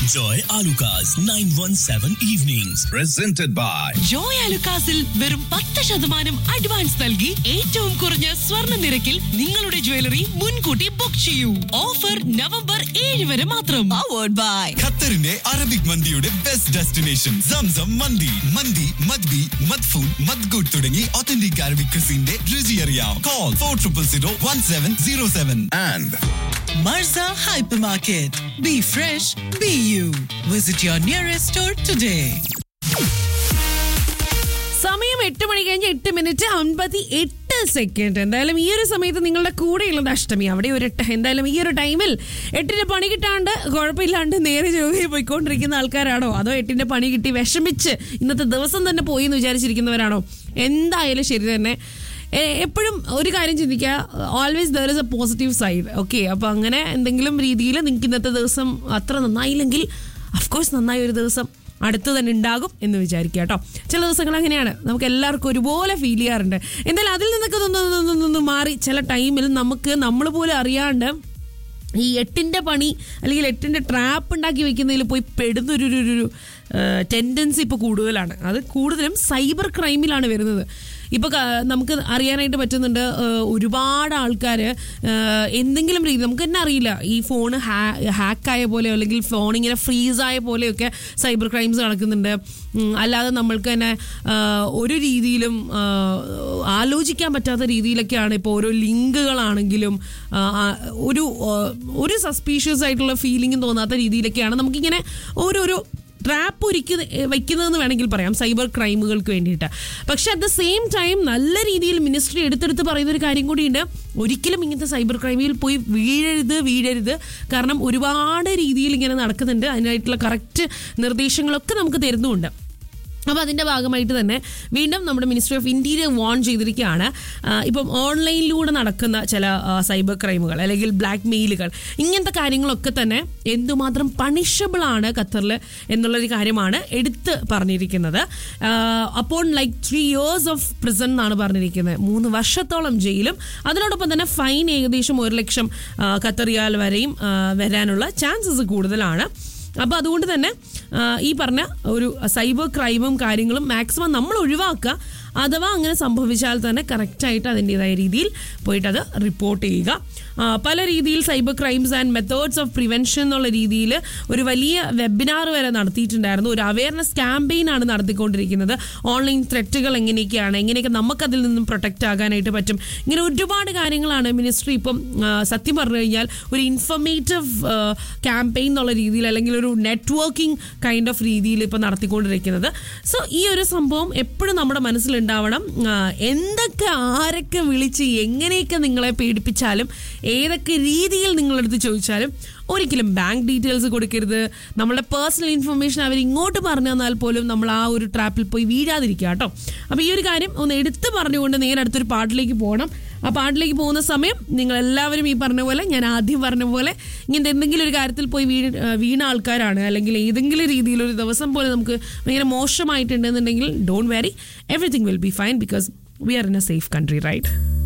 Enjoy Alucard's 917 evenings. Presented by Joy അലുക്കാസിൽ വെറും പത്ത് ശതമാനം അഡ്വാൻസ് നൽകി ഏറ്റവും കുറഞ്ഞ സ്വർണ്ണ നിരക്കിൽ നിങ്ങളുടെ ജ്വല്ലറി മുൻകൂട്ടി ബുക്ക് ചെയ്യൂ ഓഫർ നവംബർ ഏഴ് വരെ മാത്രം പവേർഡ് ബൈ ഖത്തറിന്റെ അറബിക് മന്തിയുടെ ബെസ്റ്റ് ഡെസ്റ്റിനേഷൻ സംസം മന്തി മന്തി മദ്ബി മദ്ഫൂൻ മദ്ഗുഡ് തുടങ്ങി ഒത്തന്റിക് അറബിക് ക്രിസിന്റെ രുചി അറിയാം call four triple zero one seven zero seven and Marza Hypermarket. Be fresh, be you. Visit your nearest store today. സമയം എട്ട് മണി കഴിഞ്ഞ് എട്ട് മിനിറ്റ് അൻപത്തി എട്ട് സെക്കൻഡ് എന്തായാലും ഈ ഒരു സമയത്ത് നിങ്ങളുടെ കൂടെയുള്ളത് അഷ്ടമി അവിടെ ഒരു എട്ട് എന്തായാലും ഈ ഒരു ടൈമിൽ എട്ടിന്റെ പണി കിട്ടാണ്ട് കുഴപ്പമില്ലാണ്ട് നേരെ ജോലി പോയിക്കൊണ്ടിരിക്കുന്ന ആൾക്കാരാണോ അതോ എട്ടിന്റെ പണി കിട്ടി വിഷമിച്ച് ഇന്നത്തെ ദിവസം തന്നെ പോയി എന്ന് വിചാരിച്ചിരിക്കുന്നവരാണോ എന്തായാലും ശരി തന്നെ എ- എപ്പോഴും ഒരു കാര്യം ചിന്തിക്കുക always there is a positive side okay അപ്പോൾ അങ്ങനെ എന്തെങ്കിലും രീതിയിൽ നിങ്ങൾക്ക് ഇന്നത്തെ ദിവസം അത്ര നന്നായില്ലെങ്കിൽ അഫ്കോഴ്സ് നന്നായ ഒരു ദിവസം അടുത്ത് തന്നെ ഉണ്ടാകും എന്ന് വിചാരിക്കുക കേട്ടോ ചില ദിവസങ്ങൾ അങ്ങനെയാണ് നമുക്ക് എല്ലാവർക്കും ഒരുപോലെ ഫീൽ ചെയ്യാറുണ്ട് എന്തായാലും അതിൽ നിന്നൊക്കെ ഒന്ന് ഒന്ന് ഒന്ന് ഒന്ന് മാറി ചില ടൈമിൽ നമുക്ക് നമ്മൾ പോലും അറിയാണ്ട് ഈ എട്ടിൻ്റെ പണി അല്ലെങ്കിൽ എട്ടിൻ്റെ ട്രാപ്പ് ഉണ്ടാക്കി വെക്കുന്നതിൽ പോയി പെടുന്നൊരു ഒരു ഒരു ടെൻഡൻസി ഇപ്പോൾ കൂടുതലാണ് അത് കൂടുതലും സൈബർ ക്രൈമിലാണ് വരുന്നത് ഇപ്പോൾ നമുക്ക് അറിയാനായിട്ട് പറ്റുന്നുണ്ട് ഏഹ്, ഒരുപാട് ആൾക്കാർ എന്തെങ്കിലും രീതി നമുക്ക് തന്നെ അറിയില്ല ഈ ഫോൺ ഹാക്കായ പോലെ അല്ലെങ്കിൽ ഫോൺ ഇങ്ങനെ ഫ്രീസായ പോലെയൊക്കെ സൈബർ ക്രൈംസ് നടക്കുന്നുണ്ട് ഉം, അല്ലാതെ നമ്മൾക്ക് തന്നെ ഏഹ്, ഒരു രീതിയിലും ഏഹ്, ആലോചിക്കാൻ പറ്റാത്ത രീതിയിലൊക്കെയാണ് ഇപ്പോൾ ഓരോ ലിങ്കുകളാണെങ്കിലും ആ, ആ, ഒരു ആ, ഒരു സസ്പീഷ്യസ് ആയിട്ടുള്ള ഫീലിംഗും തോന്നാത്ത രീതിയിലൊക്കെയാണ് നമുക്കിങ്ങനെ ഓരോരോ ട്രാപ്പ് ഒരുക്കി വയ്ക്കുന്നതെന്ന് വേണമെങ്കിൽ പറയാം സൈബർ ക്രൈമുകൾക്ക് വേണ്ടിയിട്ട് പക്ഷെ അറ്റ് ദ സെയിം ടൈം നല്ല രീതിയിൽ മിനിസ്ട്രി എടുത്തെടുത്ത് പറയുന്ന ഒരു കാര്യം കൂടിയുണ്ട് ഒരിക്കലും ഇങ്ങനത്തെ സൈബർ ക്രൈമിൽ പോയി വീഴരുത് വീഴരുത് കാരണം ഒരുപാട് രീതിയിൽ ഇങ്ങനെ നടക്കുന്നുണ്ട് അതിനായിട്ടുള്ള കറക്റ്റ് നിർദ്ദേശങ്ങളൊക്കെ നമുക്ക് തരുന്നുമുണ്ട് അപ്പോൾ അതിൻ്റെ ഭാഗമായിട്ട് തന്നെ വീണ്ടും നമ്മുടെ മിനിസ്ട്രി ഓഫ് ഇൻറ്റീരിയർ വാൺ ചെയ്തിരിക്കുകയാണ് ആ, ഇപ്പം ഓൺലൈനിലൂടെ നടക്കുന്ന ചില ആ, സൈബർ ക്രൈമുകൾ അല്ലെങ്കിൽ ബ്ലാക്ക് മെയിലുകൾ ഇങ്ങനത്തെ കാര്യങ്ങളൊക്കെ തന്നെ എന്തുമാത്രം പണിഷബിൾ ആണ് ഖത്തറിൽ എന്നുള്ളൊരു കാര്യമാണ് എടുത്ത് പറഞ്ഞിരിക്കുന്നത് അപ്പോൾ like three years of prison എന്നാണ് പറഞ്ഞിരിക്കുന്നത് മൂന്ന് വർഷത്തോളം ജയിലും അതിനോടൊപ്പം തന്നെ ഫൈൻ ഏകദേശം ഒരു ലക്ഷം ആ, ഖത്തർ റിയാൽ വരെയും ആ, വരാനുള്ള ചാൻസസ് കൂടുതലാണ് അപ്പോൾ അതുകൊണ്ട് തന്നെ ആ, ഈ പറഞ്ഞ ഒരു സൈബർ ക്രൈമും കാര്യങ്ങളും മാക്സിമം നമ്മൾ ഒഴിവാക്കുക അഥവാ അങ്ങനെ സംഭവിച്ചാൽ തന്നെ കറക്റ്റായിട്ട് അതിൻ്റെതായ രീതിയിൽ പോയിട്ട് അത് റിപ്പോർട്ട് ചെയ്യുക ആ, പല രീതിയിൽ cyber crimes and methods of prevention എന്നുള്ള രീതിയിൽ ഒരു വലിയ വെബിനാർ വരെ നടത്തിയിട്ടുണ്ടായിരുന്നു ഒരു അവയർനെസ് ക്യാമ്പയിൻ ആണ് നടത്തിക്കൊണ്ടിരിക്കുന്നത് ഓൺലൈൻ ത്രെറ്റുകൾ എങ്ങനെയൊക്കെയാണ് എങ്ങനെയൊക്കെ നമുക്കതിൽ നിന്നും പ്രൊട്ടക്റ്റ് ആകാനായിട്ട് പറ്റും ഇങ്ങനെ ഒരുപാട് കാര്യങ്ങളാണ് മിനിസ്ട്രി ഇപ്പം ആ, സത്യം പറഞ്ഞു കഴിഞ്ഞാൽ ഒരു ഇൻഫർമേറ്റീവ് ക്യാമ്പയിൻ എന്നുള്ള രീതിയിൽ അല്ലെങ്കിൽ ഒരു നെറ്റ്വർക്കിംഗ് കൈൻഡ് ഓഫ് രീതിയിൽ ഇപ്പം നടത്തിക്കൊണ്ടിരിക്കുന്നത് സോ ഈ ഒരു സംഭവം എപ്പോഴും നമ്മുടെ മനസ്സിലുണ്ടാവണം ആ, എന്തൊക്കെ ആരൊക്കെ വിളിച്ച് എങ്ങനെയൊക്കെ നിങ്ങളെ പേടിപ്പിച്ചാലും ഏതൊക്കെ രീതിയിൽ നിങ്ങളെടുത്ത് ചോദിച്ചാലും ഒരിക്കലും ബാങ്ക് ഡീറ്റെയിൽസ് കൊടുക്കരുത് നമ്മളുടെ പേഴ്സണൽ ഇൻഫർമേഷൻ അവർ ഇങ്ങോട്ട് പറഞ്ഞു തന്നാൽ പോലും നമ്മൾ ആ ഒരു ട്രാപ്പിൽ പോയി വീഴാതിരിക്കുക കേട്ടോ അപ്പോൾ ഈ ഒരു കാര്യം ഒന്ന് എടുത്ത് പറഞ്ഞുകൊണ്ട് നേരെ അടുത്തൊരു പാട്ടിലേക്ക് പോകണം ആ പാട്ടിലേക്ക് പോകുന്ന സമയം നിങ്ങൾ എല്ലാവരും ഈ പറഞ്ഞ പോലെ ഞാൻ ആദ്യം പറഞ്ഞ പോലെ ഇങ്ങനത്തെ എന്തെങ്കിലും ഒരു കാര്യത്തിൽ പോയി വീണ് വീണ ആൾക്കാരാണ് അല്ലെങ്കിൽ ഏതെങ്കിലും രീതിയിൽ ഒരു ദിവസം പോലെ നമുക്ക് ഭയങ്കര മോശമായിട്ടുണ്ടെന്നുണ്ടെങ്കിൽ don't worry everything will be fine because we are in a safe country right